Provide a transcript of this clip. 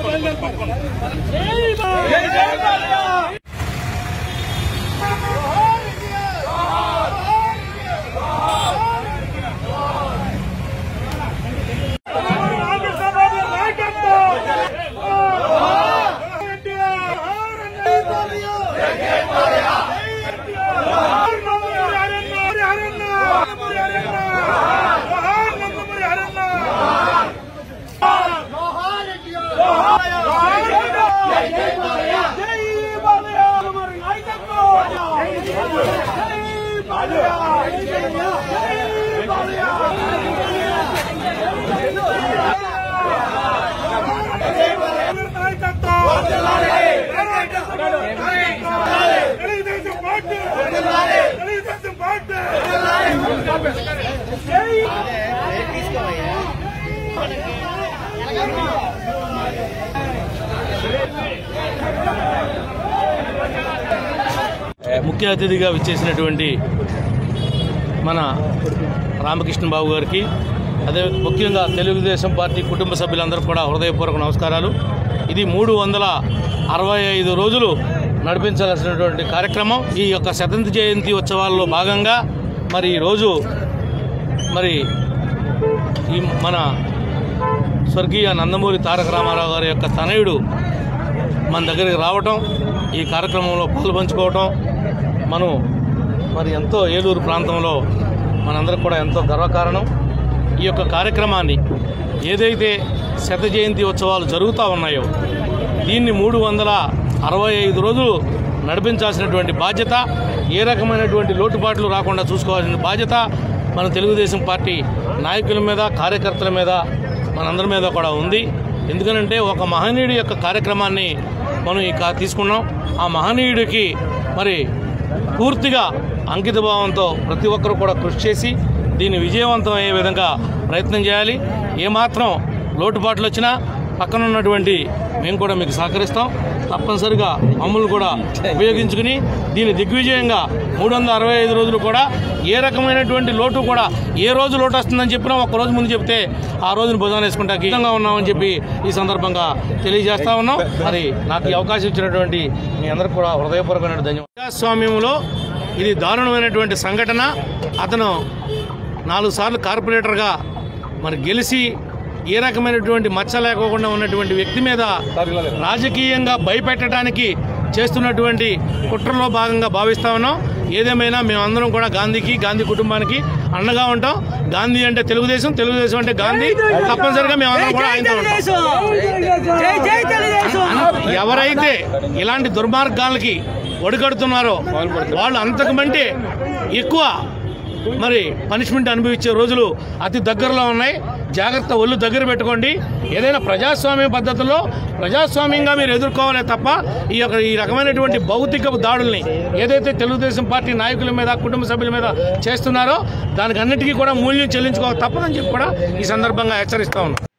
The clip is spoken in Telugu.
తెలుగుదేశం పార్టీ తెలుగుదేశం పార్టీ ముఖ్య అతిథిగా విచ్చేసినటువంటి మన రామకృష్ణ బాబు గారికి అదే ముఖ్యంగా తెలుగుదేశం పార్టీ కుటుంబ సభ్యులందరూ కూడా హృదయపూర్వక నమస్కారాలు ఇది మూడు వందల అరవై ఐదు రోజులు నడిపించాల్సినటువంటి కార్యక్రమం ఈ యొక్క శతంతి జయంతి ఉత్సవాల్లో భాగంగా మరి ఈరోజు మరి ఈ మన స్వర్గీయ నందమూరి తారక రామారావు గారి యొక్క తనయుడు మన దగ్గరికి రావటం ఈ కార్యక్రమంలో పాల్పంచుకోవటం మనం మరి ఎంతో ఏలూరు ప్రాంతంలో మనందరికి కూడా ఎంతో గర్వకారణం ఈ యొక్క కార్యక్రమాన్ని ఏదైతే శత జయంతి ఉత్సవాలు జరుగుతూ ఉన్నాయో దీన్ని మూడు వందల అరవై ఐదు రోజులు నడిపించాల్సినటువంటి బాధ్యత ఏ రకమైనటువంటి లోటుపాట్లు రాకుండా చూసుకోవాల్సిన బాధ్యత మన తెలుగుదేశం పార్టీ నాయకుల మీద కార్యకర్తల మీద మనందరి మీద కూడా ఉంది ఎందుకనంటే ఒక మహనీయుడి యొక్క కార్యక్రమాన్ని మనం ఈ కా- తీసుకున్నాం ఆ మహనీయుడికి మరి పూర్తిగా అంకిత భావంతో ప్రతి ఒక్కరూ కూడా కృషి చేసి దీన్ని విజయవంతం అయ్యే విధంగా ప్రయత్నం చేయాలి ఏమాత్రం లోటుపాట్లు వచ్చినా పక్కన ఉన్నటువంటి మేము కూడా మీకు సహకరిస్తాం తప్పనిసరిగా మమ్మల్ని కూడా ఉపయోగించుకుని దీన్ని దిగ్విజయంగా మూడు వందల అరవై ఐదు రోజులు కూడా ఏ రకమైనటువంటి లోటు కూడా ఏ రోజు లోటు వస్తుందని చెప్పినా ఒక రోజు ముందు చెప్తే ఆ రోజును భుజాన్ని వేసుకుంటా గీతంగా ఉన్నామని చెప్పి ఈ సందర్భంగా తెలియజేస్తా ఉన్నాం మరి నాకు ఈ అవకాశం ఇచ్చినటువంటి మీ అందరికి కూడా హృదయపూర్వకమైన ధన్యవాదాలు ప్రజాస్వామ్యంలో ఇది దారుణమైనటువంటి సంఘటన అతను నాలుగు సార్లు కార్పొరేటర్గా మరి గెలిచి ఏ రకమైనటువంటి మచ్చ లేకోకుండా ఉన్నటువంటి వ్యక్తి మీద రాజకీయంగా భయపెట్టడానికి చేస్తున్నటువంటి కుట్రలో భాగంగా భావిస్తా ఉన్నాం ఏదేమైనా మేమందరం కూడా గాంధీకి గాంధీ కుటుంబానికి అండగా ఉంటాం గాంధీ అంటే తెలుగుదేశం తెలుగుదేశం అంటే గాంధీ తప్పనిసరిగా మేమందరం కూడా ఆయనతో ఉంటాం ఎవరైతే ఇలాంటి దుర్మార్గాలకి ఒడిగడుతున్నారో వాళ్ళు అంతకుమంటే ఎక్కువ మరి పనిష్మెంట్ అనుభవించే రోజులు అతి దగ్గరలో ఉన్నాయి జాగ్రత్త ఒళ్ళు దగ్గర పెట్టుకోండి ఏదైనా ప్రజాస్వామ్య పద్ధతిలో ప్రజాస్వామ్యంగా మీరు ఎదుర్కోవాలే తప్ప ఈ యొక్క ఈ రకమైనటువంటి భౌతిక దాడుల్ని ఏదైతే తెలుగుదేశం పార్టీ నాయకుల మీద కుటుంబ సభ్యుల మీద చేస్తున్నారో దానికి అన్నిటికీ కూడా మూల్యం చెల్లించుకోవాలి తప్పదని చెప్పి కూడా ఈ సందర్భంగా హెచ్చరిస్తా ఉన్నాం